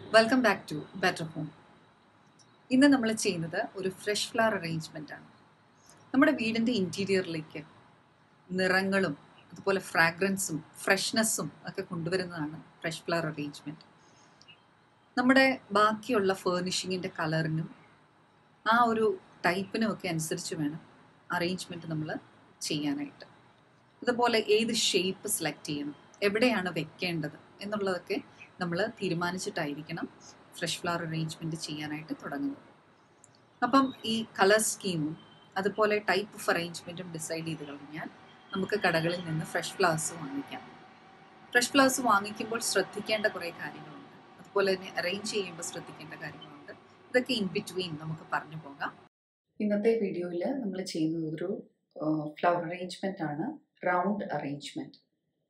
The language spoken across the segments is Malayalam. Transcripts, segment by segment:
welcome back to better home ഇന്ന് നമ്മൾ ചെയ്യുന്നത് ഒരു ഫ്രഷ് ഫ്ലവർ അറേഞ്ച്മെൻ്റ് ആണ് നമ്മുടെ വീടിൻ്റെ ഇൻറ്റീരിയറിലേക്ക് നിറങ്ങളും അതുപോലെ ഫ്രാഗ്രൻസും ഫ്രഷ്നെസ്സും ഒക്കെ കൊണ്ടുവരുന്നതാണ് ഫ്രഷ് ഫ്ലവർ അറേഞ്ച്മെൻറ്റ് നമ്മുടെ ബാക്കിയുള്ള ഫേർണിഷിങ്ങിൻ്റെ കളറിനും ആ ഒരു ടൈപ്പിനും ഒക്കെ അനുസരിച്ച് വേണം അറേഞ്ച്മെൻറ്റ് നമ്മൾ ചെയ്യാനായിട്ട് അതുപോലെ ഏത് ഷേപ്പ് സെലക്ട് ചെയ്യണം എവിടെയാണ് വെക്കേണ്ടത് എന്നുള്ളതൊക്കെ നമ്മൾ തീരുമാനിച്ചിട്ടായിരിക്കണം ഫ്രഷ് ഫ്ലവർ അറേഞ്ച്മെൻറ്റ് ചെയ്യാനായിട്ട് തുടങ്ങുന്നത് അപ്പം ഈ കളർ സ്കീമും അതുപോലെ ടൈപ്പ് ഓഫ് അറേഞ്ച്മെൻറ്റും ഡിസൈഡ് ചെയ്ത് കഴിഞ്ഞാൽ നമുക്ക് കടകളിൽ നിന്ന് ഫ്രഷ് ഫ്ലവേഴ്സ് വാങ്ങിക്കാം ഫ്രഷ് ഫ്ലവേഴ്സ് വാങ്ങിക്കുമ്പോൾ ശ്രദ്ധിക്കേണ്ട കുറേ കാര്യങ്ങളുണ്ട് അതുപോലെ തന്നെ അറേഞ്ച് ചെയ്യുമ്പോൾ ശ്രദ്ധിക്കേണ്ട കാര്യങ്ങളുണ്ട് ഇതൊക്കെ ഇൻ ബിറ്റ്വീൻ നമുക്ക് പറഞ്ഞു പോകാം ഇന്നത്തെ വീഡിയോയിൽ നമ്മൾ ചെയ്യുന്നത് ഒരു ഫ്ലവർ അറേഞ്ച്മെൻ്റ് ആണ് റൗണ്ട് അറേഞ്ച്മെൻറ്റ്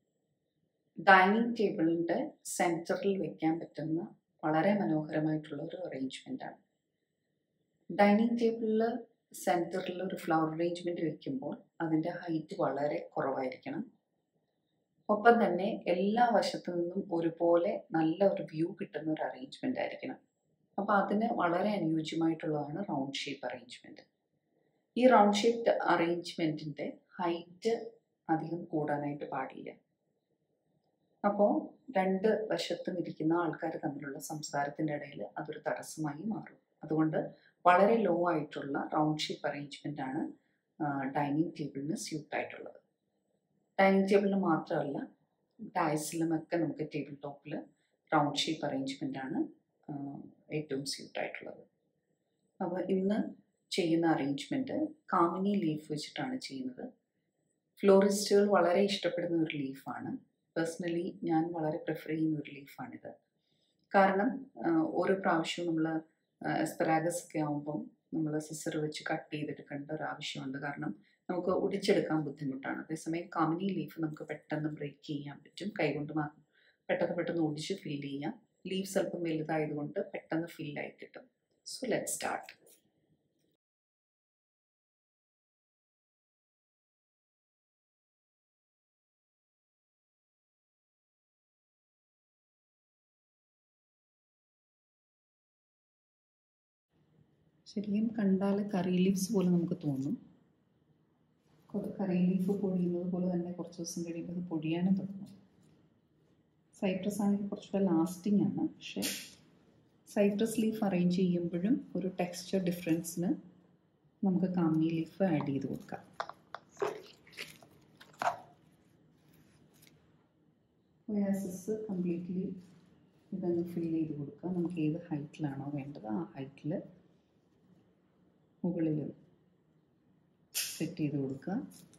ഡൈനിങ് ടേബിളിൻ്റെ സെൻറ്ററിൽ വെക്കാൻ പറ്റുന്ന വളരെ മനോഹരമായിട്ടുള്ള ഒരു അറേഞ്ച്മെൻ്റ് ആണ് ഡൈനിങ് ടേബിളിൽ സെൻറ്ററിൽ ഒരു ഫ്ലവർ അറേഞ്ച്മെൻറ്റ് വെക്കുമ്പോൾ അതിൻ്റെ ഹൈറ്റ് വളരെ കുറവായിരിക്കണം ഒപ്പം തന്നെ എല്ലാ വശത്തു നിന്നും ഒരുപോലെ നല്ല ഒരു വ്യൂ കിട്ടുന്ന ഒരു അറേഞ്ച്മെൻ്റ് ആയിരിക്കണം അപ്പോൾ അതിന് വളരെ അനുയോജ്യമായിട്ടുള്ളതാണ് റൗണ്ട് ഷേപ്പ് അറേഞ്ച്മെൻറ്റ് ഈ റൗണ്ട് ഷേപ്പ് അറേഞ്ച്മെൻറ്റിൻ്റെ ഹൈറ്റ് അധികം കൂടാനായിട്ട് പാടില്ല അപ്പോൾ രണ്ട് വശത്തും ഇരിക്കുന്ന ആൾക്കാർ തമ്മിലുള്ള സംസാരത്തിൻ്റെ ഇടയിൽ അതൊരു തടസ്സമായി മാറും അതുകൊണ്ട് വളരെ ലോ ആയിട്ടുള്ള റൗണ്ട് ഷേപ്പ് അറേഞ്ച്മെൻ്റ് ആണ് ഡൈനിങ് ടേബിളിന് സ്യൂട്ട് ആയിട്ടുള്ളത് ഡൈനിങ് ടേബിളിന് മാത്രമല്ല ഡയസിലും ഒക്കെ നമുക്ക് ടേബിൾ ടോപ്പിൽ റൗണ്ട് ഷേപ്പ് അറേഞ്ച്മെൻ്റ് ആണ് ഏറ്റവും സ്യൂട്ട് ആയിട്ടുള്ളത് അപ്പോൾ ഇന്ന് ചെയ്യുന്ന അറേഞ്ച്മെൻറ്റ് കാമിനി ലീഫ് വെച്ചിട്ടാണ് ചെയ്യുന്നത് ഫ്ലോറിസ്റ്റുകൾ വളരെ ഇഷ്ടപ്പെടുന്ന ഒരു ലീഫാണ് പേഴ്സണലി ഞാൻ വളരെ പ്രിഫർ ചെയ്യുന്ന ഒരു ലീഫാണിത് കാരണം ഓരോ പ്രാവശ്യവും നമ്മൾ എസ്പെറാഗസ് ഒക്കെ ആകുമ്പം നമ്മൾ സിസർ വെച്ച് കട്ട് ചെയ്തെടുക്കേണ്ട ഒരു ആവശ്യമുണ്ട് കാരണം നമുക്ക് ഒടിച്ചെടുക്കാൻ ബുദ്ധിമുട്ടാണ് അതേസമയം കാമിനി ലീഫ് നമുക്ക് പെട്ടെന്ന് ബ്രേക്ക് ചെയ്യാൻ പറ്റും കൈകൊണ്ട് മാത്രം പെട്ടെന്ന് പെട്ടെന്ന് ഒടിച്ച് ഫില്ല് ചെയ്യാം ലീവ്സ് അല്പം വലുതായതുകൊണ്ട് പെട്ടെന്ന് ഫില്ലായി കിട്ടും സോ ലെറ്റ് സ്റ്റാർട്ട് ശരിക്കും കണ്ടാൽ കറി ലീവ്സ് പോലെ നമുക്ക് തോന്നും കറി ലീഫ് പൊഴിയുന്നത് പോലെ തന്നെ കുറച്ച് ദിവസം കഴിയുമ്പോൾ അത് പൊഴിയാനും തുടങ്ങും സൈട്രസ് ആണെങ്കിൽ കുറച്ചുകൂടെ ലാസ്റ്റിംഗ് ആണ് പക്ഷേ സൈട്രസ് ലീഫ് അറേഞ്ച് ചെയ്യുമ്പോഴും ഒരു ടെക്സ്ചർ ഡിഫറൻസിന് നമുക്ക് കാമി ലീഫ് ആഡ് ചെയ്ത് കൊടുക്കാം ഒയാസിസ് കംപ്ലീറ്റ്ലി ഇതങ്ങ് ഫിൽ ചെയ്ത് കൊടുക്കുക നമുക്ക് ഏത് ഹൈറ്റിലാണോ വേണ്ടത് ആ ഹൈറ്റിൽ മുകളിൽ സെറ്റ് ചെയ്ത് കൊടുക്കുക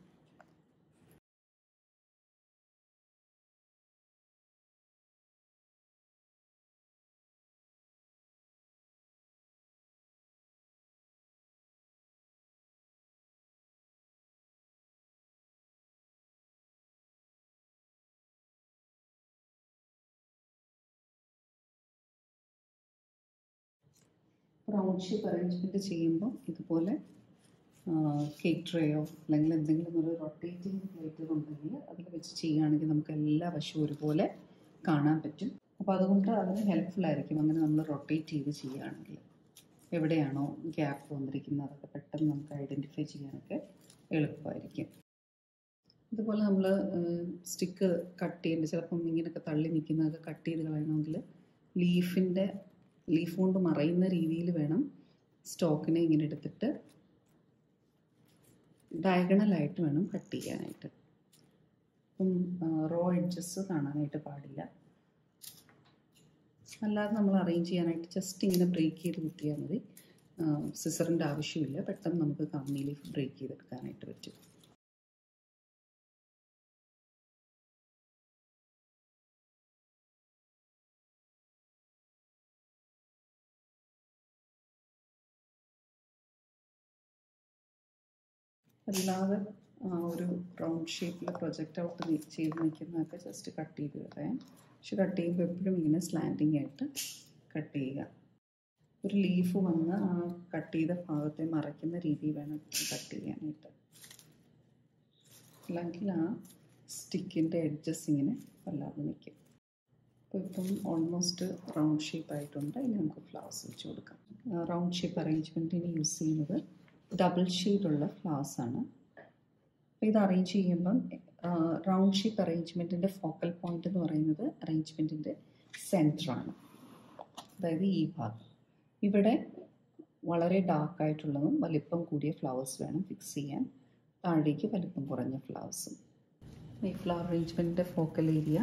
റൗണ്ട് ഷേപ്പ് അറേഞ്ച്മെൻറ്റ് ചെയ്യുമ്പോൾ ഇതുപോലെ കേക്ക് ട്രേയോ അല്ലെങ്കിൽ എന്തെങ്കിലും ഒരു റൊട്ടേറ്റിംഗ് പ്ലേറ്റുകൾ ഉണ്ടെങ്കിൽ അതിൽ വെച്ച് ചെയ്യുകയാണെങ്കിൽ നമുക്ക് എല്ലാ വശവും ഒരുപോലെ കാണാൻ പറ്റും അപ്പോൾ അതുകൊണ്ട് അതിന് ഹെൽപ്ഫുൾ ആയിരിക്കും അങ്ങനെ നമ്മൾ റൊട്ടേറ്റ് ചെയ്ത് ചെയ്യുകയാണെങ്കിൽ എവിടെയാണോ ഗ്യാപ്പ് വന്നിരിക്കുന്നത് അതൊക്കെ പെട്ടെന്ന് നമുക്ക് ഐഡൻറ്റിഫൈ ചെയ്യാനൊക്കെ എളുപ്പമായിരിക്കും ഇതുപോലെ നമ്മൾ സ്റ്റിക്ക് കട്ട് ചെയ്യേണ്ട ചിലപ്പം ഇങ്ങനെയൊക്കെ തള്ളി നിൽക്കുന്നതൊക്കെ കട്ട് ചെയ്ത് കളയണമെങ്കിൽ ലീഫിൻ്റെ ലീഫ് കൊണ്ട് മറയുന്ന രീതിയിൽ വേണം സ്റ്റോക്കിനെ ഇങ്ങനെ എടുത്തിട്ട് ഡയഗണലായിട്ട് വേണം കട്ട് ചെയ്യാനായിട്ട് അപ്പം റോ എഡ്ജസ് കാണാനായിട്ട് പാടില്ല അല്ലാതെ നമ്മൾ അറേഞ്ച് ചെയ്യാനായിട്ട് ജസ്റ്റ് ഇങ്ങനെ ബ്രേക്ക് ചെയ്ത് കുത്തിയാൽ മതി സിസറിൻ്റെ ആവശ്യമില്ല പെട്ടെന്ന് നമുക്ക് കമ്മി ലീഫ് ബ്രേക്ക് ചെയ്തെടുക്കാനായിട്ട് പറ്റും അല്ലാതെ ഒരു റൗണ്ട് ഷേപ്പിൽ പ്രൊജക്റ്റ് ഔട്ട് ചെയ്ത് നിൽക്കുന്നതൊക്കെ ജസ്റ്റ് കട്ട് ചെയ്ത് കളയാം പക്ഷെ കട്ട് ചെയ്യുമ്പോൾ എപ്പോഴും ഇങ്ങനെ സ്ലാൻഡിങ് ആയിട്ട് കട്ട് ചെയ്യുക ഒരു ലീഫ് വന്ന് ആ കട്ട് ചെയ്ത ഭാഗത്തെ മറയ്ക്കുന്ന രീതിയിൽ വേണം കട്ട് ചെയ്യാനായിട്ട് അല്ലെങ്കിൽ ആ സ്റ്റിക്കിൻ്റെ എഡ്ജസ് ഇങ്ങനെ വല്ലാതെ നിൽക്കും അപ്പോൾ ഇപ്പം ഓൾമോസ്റ്റ് റൗണ്ട് ഷേപ്പ് ആയിട്ടുണ്ട് ഇനി നമുക്ക് ഫ്ലവേഴ്സ് വെച്ച് കൊടുക്കാം റൗണ്ട് ഷേപ്പ് അറേഞ്ച്മെൻറ്റിന് യൂസ് ചെയ്യുന്നത് ഡബിൾ ഷെയ്ഡുള്ള ഫ്ലവേഴ്സ് ആണ് അപ്പോൾ ഇത് അറേഞ്ച് ചെയ്യുമ്പം റൗണ്ട് ഷേപ്പ് അറേഞ്ച്മെൻറ്റിൻ്റെ ഫോക്കൽ പോയിന്റ് എന്ന് പറയുന്നത് അറേഞ്ച്മെൻറ്റിൻ്റെ സെൻറ്ററാണ് അതായത് ഈ ഭാഗം ഇവിടെ വളരെ ഡാർക്കായിട്ടുള്ളതും വലിപ്പം കൂടിയ ഫ്ലവേഴ്സ് വേണം ഫിക്സ് ചെയ്യാൻ താഴേക്ക് വലിപ്പം കുറഞ്ഞ ഫ്ലവേഴ്സും ഈ ഫ്ലവർ അറേഞ്ച്മെൻറ്റിൻ്റെ ഫോക്കൽ ഏരിയ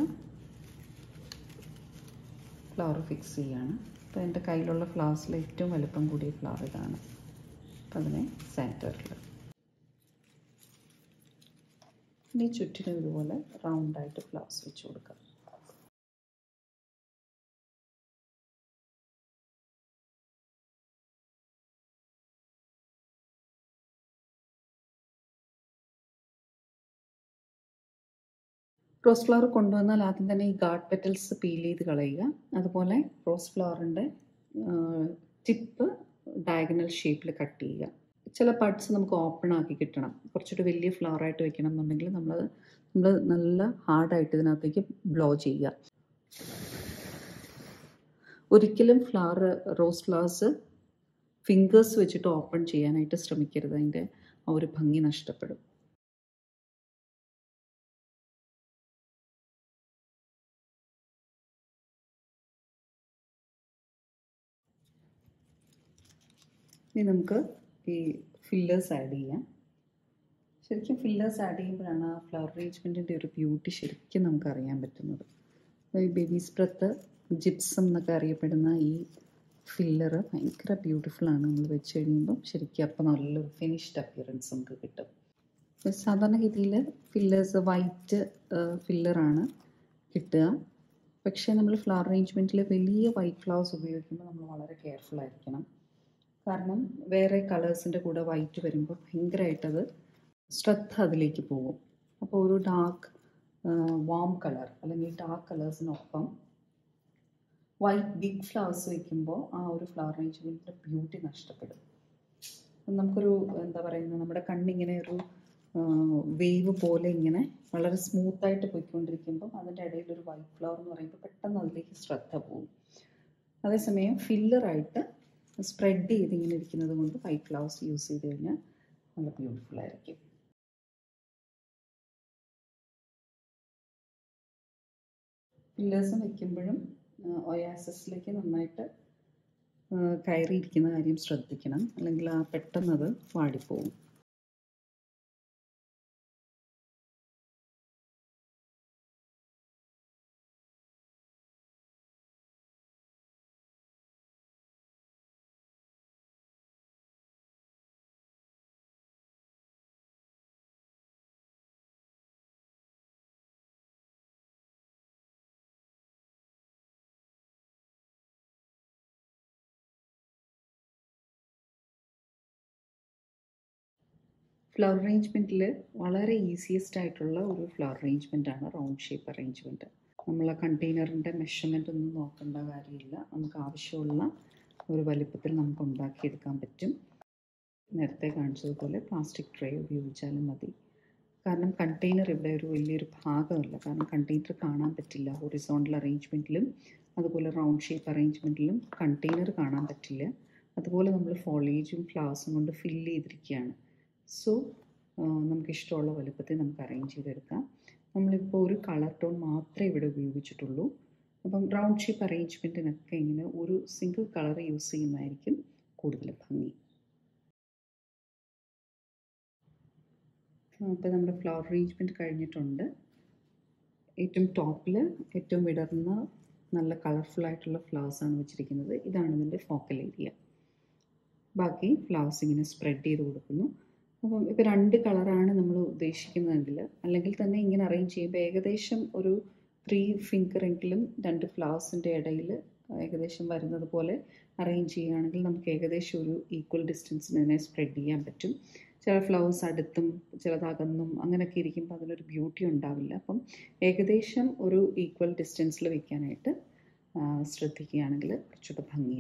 ഫ്ലവർ ഫിക്സ് ചെയ്യാണ് അപ്പോൾ എൻ്റെ കയ്യിലുള്ള ഫ്ലവേഴ്സിൽ ഏറ്റവും വലിപ്പം കൂടിയ ഫ്ലവർ ഇതാണ് അപ്പോൾ അതിനെ സെൻറ്ററിൽ ഇനി ചുറ്റിനും ഇതുപോലെ റൗണ്ടായിട്ട് ഫ്ലവേഴ്സ് വെച്ച് കൊടുക്കാം റോസ് ഫ്ലവർ കൊണ്ടുവന്നാൽ ആദ്യം തന്നെ ഈ ഗാർഡ് പെറ്റൽസ് പീൽ ചെയ്ത് കളയുക അതുപോലെ റോസ് ഫ്ലവറിൻ്റെ ടിപ്പ് ഡയഗണൽ ഷേപ്പിൽ കട്ട് ചെയ്യുക ചില പട്സ് നമുക്ക് ഓപ്പൺ ആക്കി കിട്ടണം കുറച്ചുകൂടി വലിയ ഫ്ലവർ ആയിട്ട് വെക്കണം എന്നുണ്ടെങ്കിൽ നമ്മൾ നമ്മൾ നല്ല ഹാർഡായിട്ട് ഇതിനകത്തേക്ക് ബ്ലോ ചെയ്യുക ഒരിക്കലും ഫ്ലവർ റോസ് ഫ്ലവേഴ്സ് ഫിംഗേഴ്സ് വെച്ചിട്ട് ഓപ്പൺ ചെയ്യാനായിട്ട് ശ്രമിക്കരുത് അതിൻ്റെ ആ ഒരു ഭംഗി നഷ്ടപ്പെടും ഇനി നമുക്ക് ഈ ഫില്ലേഴ്സ് ആഡ് ചെയ്യാം ശരിക്കും ഫില്ലേഴ്സ് ആഡ് ചെയ്യുമ്പോഴാണ് ആ ഫ്ലവർ അറേഞ്ച്മെൻറ്റിൻ്റെ ഒരു ബ്യൂട്ടി ശരിക്കും നമുക്ക് അറിയാൻ പറ്റുന്നത് ഈ ബേബി സ്പ്രത്ത് ജിപ്സം എന്നൊക്കെ അറിയപ്പെടുന്ന ഈ ഫില്ലർ ഭയങ്കര ബ്യൂട്ടിഫുൾ ആണ് നമ്മൾ വെച്ച് കഴിയുമ്പം ശരിക്കും അപ്പം നല്ലൊരു ഫിനിഷ്ഡ് അപ്പിയറൻസ് നമുക്ക് കിട്ടും സാധാരണഗതിയിൽ ഫില്ലേഴ്സ് വൈറ്റ് ഫില്ലറാണ് കിട്ടുക പക്ഷേ നമ്മൾ ഫ്ലവർ അറേഞ്ച്മെൻറ്റിൽ വലിയ വൈറ്റ് ഫ്ലവേഴ്സ് ഉപയോഗിക്കുമ്പോൾ നമ്മൾ വളരെ കെയർഫുൾ ആയിരിക്കണം കാരണം വേറെ കളേഴ്സിൻ്റെ കൂടെ വൈറ്റ് വരുമ്പോൾ ഭയങ്കരമായിട്ടത് ശ്രദ്ധ അതിലേക്ക് പോകും അപ്പോൾ ഒരു ഡാർക്ക് വാം കളർ അല്ലെങ്കിൽ ഡാർക്ക് കളേഴ്സിനൊപ്പം വൈറ്റ് ബിഗ് ഫ്ലവേഴ്സ് വയ്ക്കുമ്പോൾ ആ ഒരു ഫ്ലവർ അറേഞ്ച്മെൻറ്റിൻ്റെ ബ്യൂട്ടി നഷ്ടപ്പെടും നമുക്കൊരു എന്താ പറയുന്നത് നമ്മുടെ കണ്ണിങ്ങനെ ഒരു വേവ് പോലെ ഇങ്ങനെ വളരെ സ്മൂത്തായിട്ട് പോയിക്കൊണ്ടിരിക്കുമ്പം അതിൻ്റെ ഇടയിൽ ഒരു വൈറ്റ് ഫ്ലവർ എന്ന് പറയുമ്പോൾ പെട്ടെന്ന് അതിലേക്ക് ശ്രദ്ധ പോകും അതേസമയം ഫില്ലറായിട്ട് സ്പ്രെഡ് ചെയ്ത് ഇങ്ങനെ ഇരിക്കുന്നത് കൊണ്ട് വൈറ്റ് ഫ്ലവേഴ്സ് യൂസ് ചെയ്ത് കഴിഞ്ഞാൽ നല്ല ബ്യൂട്ടിഫുൾ ആയിരിക്കും പില്ലേഴ്സും വെക്കുമ്പോഴും ഒയാസസിലേക്ക് നന്നായിട്ട് കയറിയിരിക്കുന്ന കാര്യം ശ്രദ്ധിക്കണം അല്ലെങ്കിൽ ആ പെട്ടെന്ന് അത് വാടിപ്പോവും ഫ്ലവർ അറേഞ്ച്മെൻറ്റിൽ വളരെ ഈസിയസ്റ്റ് ആയിട്ടുള്ള ഒരു ഫ്ലവർ അറേഞ്ച്മെൻ്റ് ആണ് റൗണ്ട് ഷേപ്പ് അറേഞ്ച്മെൻറ്റ് നമ്മൾ ആ കണ്ടെയ്നറിൻ്റെ മെഷർമെൻ്റ് ഒന്നും നോക്കേണ്ട കാര്യമില്ല നമുക്ക് ആവശ്യമുള്ള ഒരു വലിപ്പത്തിൽ നമുക്ക് ഉണ്ടാക്കിയെടുക്കാൻ പറ്റും നേരത്തെ കാണിച്ചതുപോലെ പ്ലാസ്റ്റിക് ട്രേ ഉപയോഗിച്ചാലും മതി കാരണം കണ്ടെയ്നർ ഇവിടെ ഒരു വലിയൊരു ഭാഗമല്ല കാരണം കണ്ടെയ്നർ കാണാൻ പറ്റില്ല ഹൊറിസോണ്ടൽ അറേഞ്ച്മെൻറ്റിലും അതുപോലെ റൗണ്ട് ഷേപ്പ് അറേഞ്ച്മെൻറ്റിലും കണ്ടെയ്നർ കാണാൻ പറ്റില്ല അതുപോലെ നമ്മൾ ഫോളേജും ഫ്ലവേഴ്സും കൊണ്ട് ഫില്ല് ചെയ്തിരിക്കുകയാണ് സോ നമുക്കിഷ്ടമുള്ള വലുപ്പത്തിൽ നമുക്ക് അറേഞ്ച് ചെയ്തെടുക്കാം നമ്മളിപ്പോൾ ഒരു കളർ ടോൺ മാത്രമേ ഇവിടെ ഉപയോഗിച്ചിട്ടുള്ളൂ അപ്പം റൗണ്ട് ഷേപ്പ് അറേഞ്ച്മെൻറ്റിനൊക്കെ ഇങ്ങനെ ഒരു സിംഗിൾ കളർ യൂസ് ചെയ്യുന്നതായിരിക്കും കൂടുതൽ ഭംഗി അപ്പോൾ നമ്മുടെ ഫ്ലവർ അറേഞ്ച്മെൻറ്റ് കഴിഞ്ഞിട്ടുണ്ട് ഏറ്റവും ടോപ്പിൽ ഏറ്റവും വിടർന്ന നല്ല കളർഫുൾ ആയിട്ടുള്ള ഫ്ലവേഴ്സ് ആണ് വെച്ചിരിക്കുന്നത് ഇതാണ് ഇതിൻ്റെ ഫോക്കൽ ഏരിയ ബാക്കി ഫ്ലവേഴ്സ് ഇങ്ങനെ സ്പ്രെഡ് ചെയ്ത് കൊടുക്കുന്നു അപ്പം ഇപ്പോൾ രണ്ട് കളറാണ് നമ്മൾ ഉദ്ദേശിക്കുന്നതെങ്കിൽ അല്ലെങ്കിൽ തന്നെ ഇങ്ങനെ അറേഞ്ച് ചെയ്യുമ്പോൾ ഏകദേശം ഒരു ത്രീ ഫിംഗറെങ്കിലും രണ്ട് ഫ്ലവേഴ്സിൻ്റെ ഇടയിൽ ഏകദേശം വരുന്നത് പോലെ അറേഞ്ച് ചെയ്യുകയാണെങ്കിൽ നമുക്ക് ഏകദേശം ഒരു ഈക്വൽ ഡിസ്റ്റൻസിന് തന്നെ സ്പ്രെഡ് ചെയ്യാൻ പറ്റും ചില ഫ്ലവേഴ്സ് അടുത്തും ചിലത് അകന്നും അങ്ങനെയൊക്കെ ഇരിക്കുമ്പോൾ അതിലൊരു ബ്യൂട്ടി ഉണ്ടാവില്ല അപ്പം ഏകദേശം ഒരു ഈക്വൽ ഡിസ്റ്റൻസിൽ വെക്കാനായിട്ട് ശ്രദ്ധിക്കുകയാണെങ്കിൽ കുറച്ചുകൂടെ ഭംഗി